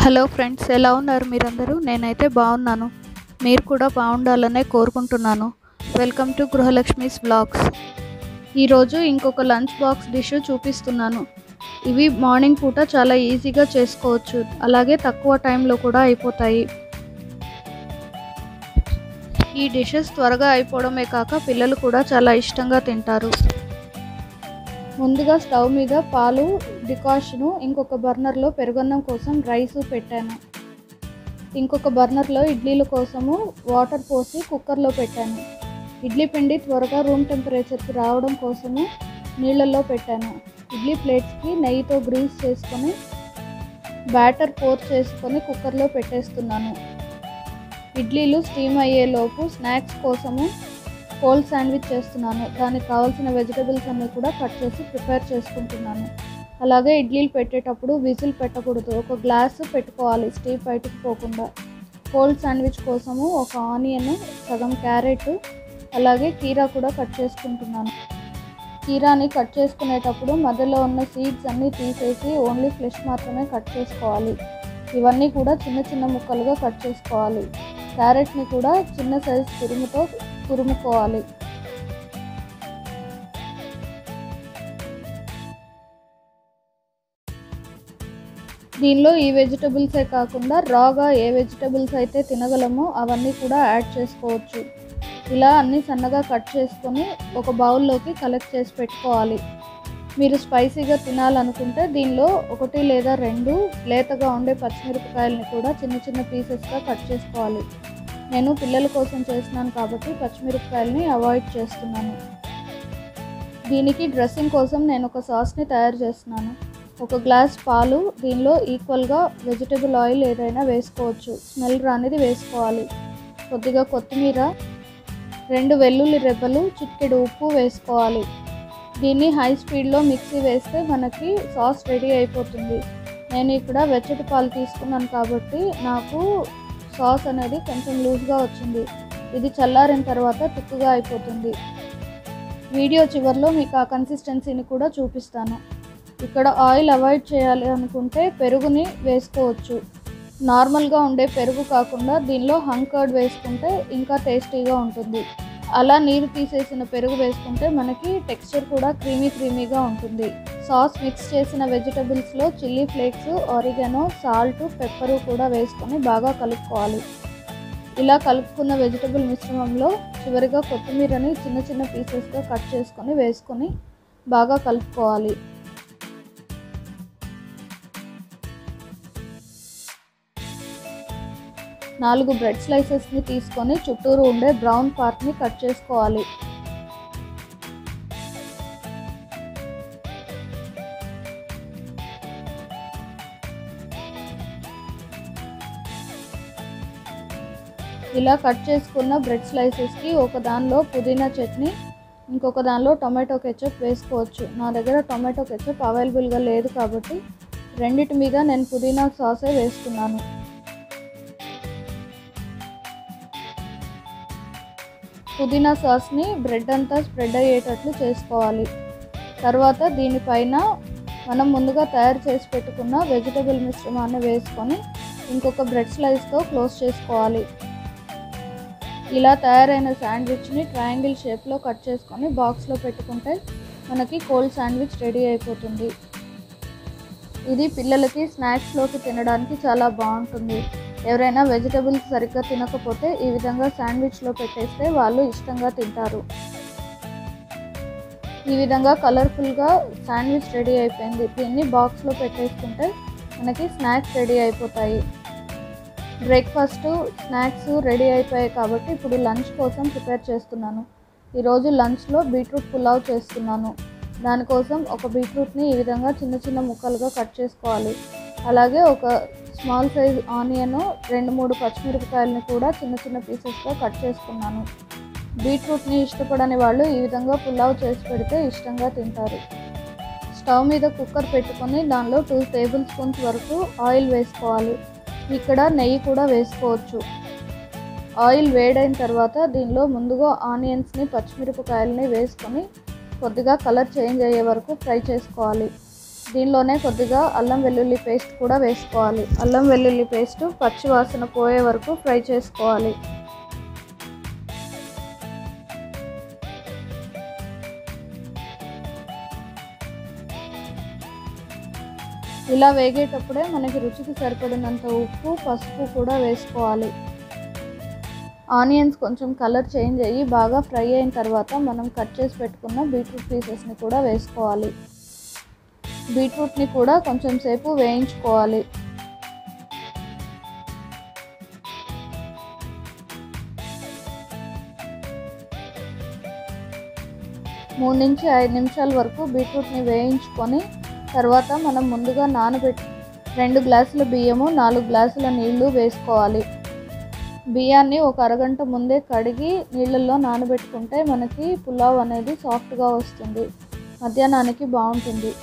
hello friends ఎలా ఉన్నారు మీరందరూ నేనైతే బాగున్నాను మీరు కూడా బాగుండాలనే కోరుకుంటున్నాను వెల్కమ్ టు గృహలక్ష్మీస్ బ్లాగ్స్ ఈరోజు ఇంకొక లంచ్ బాక్స్ డిష్ చూపిస్తున్నాను ఇవి మార్నింగ్ పూట చాలా ఈజీగా చేసుకోవచ్చు అలాగే తక్కువ టైంలో కూడా అయిపోతాయి ఈ డిషెస్ త్వరగా అయిపోవడమే కాక పిల్లలు కూడా చాలా ఇష్టంగా తింటారు ముందుగా స్టవ్ మీద పాలు డికాషను ఇంకొక బర్నర్లో పెరుగన్నం కోసం రైస్ పెట్టాను ఇంకొక బర్నర్లో ఇడ్లీల కోసము వాటర్ పోసి కుక్కర్లో పెట్టాను ఇడ్లీ పిండి త్వరగా రూమ్ టెంపరేచర్కి రావడం కోసము నీళ్ళల్లో పెట్టాను ఇడ్లీ ప్లేట్స్కి నెయ్యితో గ్రీస్ చేసుకొని బ్యాటర్ పోర్ చేసుకొని కుక్కర్లో పెట్టేస్తున్నాను ఇడ్లీలు స్టీమ్ అయ్యేలోపు స్నాక్స్ కోసము కోల్డ్ శాండ్విచ్ చేస్తున్నాను దానికి కావాల్సిన వెజిటబుల్స్ అన్నీ కూడా కట్ చేసి ప్రిపేర్ చేసుకుంటున్నాను అలాగే ఇడ్లీలు పెట్టేటప్పుడు విజిల్ పెట్టకూడదు ఒక గ్లాస్ పెట్టుకోవాలి స్టీవ్ బయటకు పోకుండా కోల్డ్ శాండ్విచ్ కోసము ఒక ఆనియన్ సగం క్యారెట్ అలాగే కీరా కూడా కట్ చేసుకుంటున్నాను కీరాని కట్ చేసుకునేటప్పుడు మధ్యలో ఉన్న సీడ్స్ అన్నీ తీసేసి ఓన్లీ ఫ్లెష్ మాత్రమే కట్ చేసుకోవాలి ఇవన్నీ కూడా చిన్న చిన్న ముక్కలుగా కట్ చేసుకోవాలి క్యారెట్ని కూడా చిన్న సైజ్ తురుముతో తురుముకోవాలి దీనిలో ఈ వెజిటబుల్సే కాకుండా రాగా ఏ వెజిటబుల్స్ అయితే తినగలమో అవన్నీ కూడా యాడ్ చేసుకోవచ్చు ఇలా అన్నీ సన్నగా కట్ చేసుకొని ఒక బౌల్లోకి కలెక్ట్ చేసి పెట్టుకోవాలి మీరు స్పైసీగా తినాలనుకుంటే దీనిలో ఒకటి లేదా రెండు లేతగా ఉండే పచ్చిమిరపకాయలని కూడా చిన్న చిన్న పీసెస్గా కట్ చేసుకోవాలి నేను పిల్లల కోసం చేస్తున్నాను కాబట్టి పచ్చిమిరపకాయలని అవాయిడ్ చేస్తున్నాను దీనికి డ్రెస్సింగ్ కోసం నేను ఒక సాస్ని తయారు చేస్తున్నాను ఒక గ్లాస్ పాలు దీనిలో ఈక్వల్గా వెజిటబుల్ ఆయిల్ ఏదైనా వేసుకోవచ్చు స్మెల్ రానిది వేసుకోవాలి కొద్దిగా కొత్తిమీర రెండు వెల్లుల్లి రెబ్బలు చిటికెడు ఉప్పు వేసుకోవాలి దీన్ని హై స్పీడ్లో మిక్సీ వేస్తే మనకి సాస్ రెడీ అయిపోతుంది నేను ఇక్కడ వెచ్చటి పాలు తీసుకున్నాను కాబట్టి నాకు సాస్ అనేది కొంచెం లూజ్గా వచ్చింది ఇది చల్లారిన తర్వాత తిక్కుగా అయిపోతుంది వీడియో చివరిలో మీకు ఆ కన్సిస్టెన్సీని కూడా చూపిస్తాను ఇక్కడ ఆయిల్ అవాయిడ్ చేయాలి అనుకుంటే పెరుగుని వేసుకోవచ్చు నార్మల్గా ఉండే పెరుగు కాకుండా దీనిలో హంకర్డ్ వేసుకుంటే ఇంకా టేస్టీగా ఉంటుంది అలా నీరు తీసేసిన పెరుగు వేసుకుంటే మనకి టెక్స్చర్ కూడా క్రీమీ క్రీమీగా ఉంటుంది సాస్ మిక్స్ చేసిన వెజిటబుల్స్లో chilli flakes oregano salt pepper కూడా వేసుకొని బాగా కలుపుకోవాలి ఇలా కలుపుకున్న వెజిటబుల్ మిశ్రమంలో చివరిగా కొత్తిమీరని చిన్న చిన్న పీసెస్గా కట్ చేసుకొని వేసుకొని బాగా కలుపుకోవాలి నాలుగు బ్రెడ్ స్లైసెస్ని తీసుకొని చుట్టూరు ఉండే బ్రౌన్ పార్ట్ని కట్ చేసుకోవాలి ఇలా కట్ చేసుకున్న బ్రెడ్ స్లైసెస్కి ఒక దానిలో పుదీనా చట్నీ ఇంకొక దానిలో టొమాటో కెచప్ వేసుకోవచ్చు నా దగ్గర టొమాటో కెచప్ అవైలబుల్గా లేదు కాబట్టి రెండిటి మీద నేను పుదీనా సాసే వేసుకున్నాను పుదీనా సాస్ని బ్రెడ్ అంతా స్ప్రెడ్ అయ్యేటట్లు చేసుకోవాలి తర్వాత దీనిపైన మనం ముందుగా తయారు చేసి పెట్టుకున్న వెజిటబుల్ మిశ్రమాన్ని వేసుకొని ఇంకొక బ్రెడ్ స్లైస్తో క్లోజ్ చేసుకోవాలి ఇలా తయారైన శాండ్విచ్ని ట్రయాంగిల్ షేప్లో కట్ చేసుకొని బాక్స్లో పెట్టుకుంటే మనకి కోల్డ్ శాండ్విచ్ రెడీ అయిపోతుంది ఇది పిల్లలకి స్నాక్స్లోకి తినడానికి చాలా బాగుంటుంది ఎవరైనా వెజిటబుల్స్ సరిగ్గా తినకపోతే ఈ విధంగా శాండ్విచ్లో పెట్టేస్తే వాళ్ళు ఇష్టంగా తింటారు ఈ విధంగా కలర్ఫుల్గా శాండ్విచ్ రెడీ అయిపోయింది దీన్ని బాక్స్లో పెట్టేసుకుంటే మనకి స్నాక్స్ రెడీ అయిపోతాయి బ్రేక్ఫాస్ట్ స్నాక్స్ రెడీ అయిపోయాయి కాబట్టి ఇప్పుడు లంచ్ కోసం ప్రిపేర్ చేస్తున్నాను ఈరోజు లంచ్లో బీట్రూట్ పులావ్ చేస్తున్నాను దానికోసం ఒక బీట్రూట్ని ఈ విధంగా చిన్న చిన్న ముక్కలుగా కట్ చేసుకోవాలి అలాగే ఒక స్మాల్ సైజ్ ఆనియన్ రెండు మూడు పచ్చిమిరపకాయలని కూడా చిన్న చిన్న పీసెస్గా కట్ చేసుకున్నాను బీట్రూట్ని ఇష్టపడని వాళ్ళు ఈ విధంగా పులావ్ చేసి పెడితే ఇష్టంగా తింటారు స్టవ్ మీద కుక్కర్ పెట్టుకొని దానిలో టూ టేబుల్ స్పూన్స్ వరకు ఆయిల్ వేసుకోవాలి ఇక్కడ నెయ్యి కూడా వేసుకోవచ్చు ఆయిల్ వేడైన తర్వాత దీనిలో ముందుగా ఆనియన్స్ని పచ్చిమిరపకాయలని వేసుకొని కొద్దిగా కలర్ చేంజ్ అయ్యే వరకు ఫ్రై చేసుకోవాలి దీనిలోనే కొద్దిగా అల్లం వెల్లుల్లి పేస్ట్ కూడా వేసుకోవాలి అల్లం వెల్లుల్లి పేస్ట్ పచ్చి వాసన పోయే వరకు ఫ్రై చేసుకోవాలి ఇలా వేగేటప్పుడే మనకి రుచికి సరిపడినంత ఉప్పు పసుపు కూడా వేసుకోవాలి ఆనియన్స్ కొంచెం కలర్ చేంజ్ అయ్యి బాగా ఫ్రై అయిన తర్వాత మనం కట్ చేసి పెట్టుకున్న బీట్రూట్ పీసెస్ని కూడా వేసుకోవాలి బీట్రూట్ని కూడా కొంచెం సేపు వేయించుకోవాలి మూడు నుంచి ఐదు నిమిషాల వరకు బీట్రూట్ని వేయించుకొని తర్వాత మనం ముందుగా నానబెట్టి రెండు గ్లాసుల బియ్యము నాలుగు గ్లాసుల నీళ్లు వేసుకోవాలి బియ్యాన్ని ఒక అరగంట ముందే కడిగి నీళ్ళల్లో నానబెట్టుకుంటే మనకి పులావ్ అనేది సాఫ్ట్గా వస్తుంది మధ్యాహ్నానికి బాగుంటుంది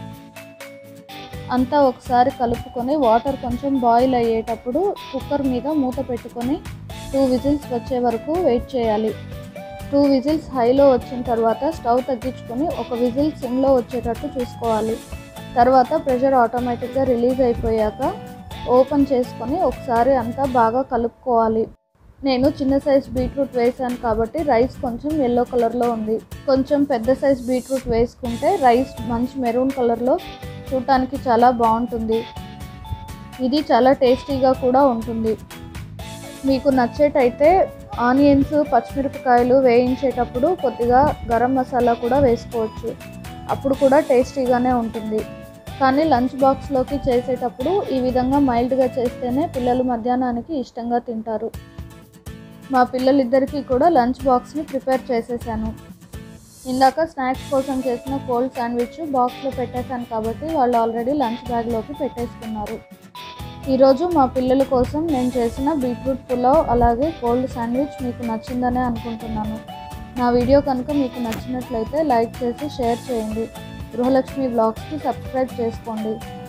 అంతా ఒకసారి కలుపుకొని వాటర్ కొంచెం బాయిల్ అయ్యేటప్పుడు కుక్కర్ మీద మూత పెట్టుకొని టూ విజిల్స్ వచ్చే వరకు వెయిట్ చేయాలి టూ విజిల్స్ హైలో వచ్చిన తర్వాత స్టవ్ తగ్గించుకొని ఒక విజిల్ సిమ్లో వచ్చేటట్టు చూసుకోవాలి తర్వాత ప్రెషర్ ఆటోమేటిక్గా రిలీజ్ అయిపోయాక ఓపెన్ చేసుకొని ఒకసారి అంతా బాగా కలుపుకోవాలి నేను చిన్న సైజ్ బీట్రూట్ వేసాను కాబట్టి రైస్ కొంచెం ఎల్లో కలర్లో ఉంది కొంచెం పెద్ద సైజ్ బీట్రూట్ వేసుకుంటే రైస్ మంచి మెరూన్ కలర్లో చూడటానికి చాలా బాగుంటుంది ఇది చాలా టేస్టీగా కూడా ఉంటుంది మీకు నచ్చేటైతే ఆనియన్స్ పచ్చిమిరపకాయలు వేయించేటప్పుడు కొద్దిగా గరం మసాలా కూడా వేసుకోవచ్చు అప్పుడు కూడా టేస్టీగానే ఉంటుంది కానీ లంచ్ బాక్స్లోకి చేసేటప్పుడు ఈ విధంగా మైల్డ్గా చేస్తేనే పిల్లలు మధ్యాహ్నానికి ఇష్టంగా తింటారు మా పిల్లలిద్దరికీ కూడా లంచ్ బాక్స్ని ప్రిపేర్ చేసేసాను ఇందాక స్నాక్స్ కోసం చేసిన కోల్డ్ శాండ్విచ్ బాక్స్లో పెట్టేశాను కాబట్టి వాళ్ళు ఆల్రెడీ లంచ్ బ్యాగ్లోకి పెట్టేసుకున్నారు ఈరోజు మా పిల్లల కోసం నేను చేసిన బీట్రూట్ పులావ్ అలాగే కోల్డ్ శాండ్విచ్ మీకు నచ్చిందనే అనుకుంటున్నాను నా వీడియో కనుక మీకు నచ్చినట్లయితే లైక్ చేసి షేర్ చేయండి గృహలక్ష్మి బ్లాగ్స్కి సబ్స్క్రైబ్ చేసుకోండి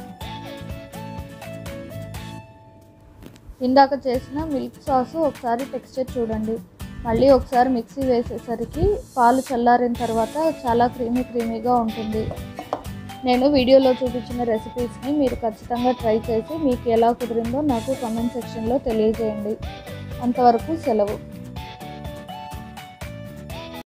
ఇందాక చేసిన మిల్క్ సాస్ ఒకసారి టెక్స్చర్ చూడండి మళ్ళీ ఒకసారి మిక్సీ వేసేసరికి పాలు చల్లారిన తర్వాత చాలా క్రీమీ క్రీమీగా ఉంటుంది నేను వీడియోలో చూపించిన రెసిపీస్ని మీరు ఖచ్చితంగా ట్రై చేసి మీకు ఎలా కుదిరిందో నాకు కామెంట్ సెక్షన్లో తెలియజేయండి అంతవరకు సెలవు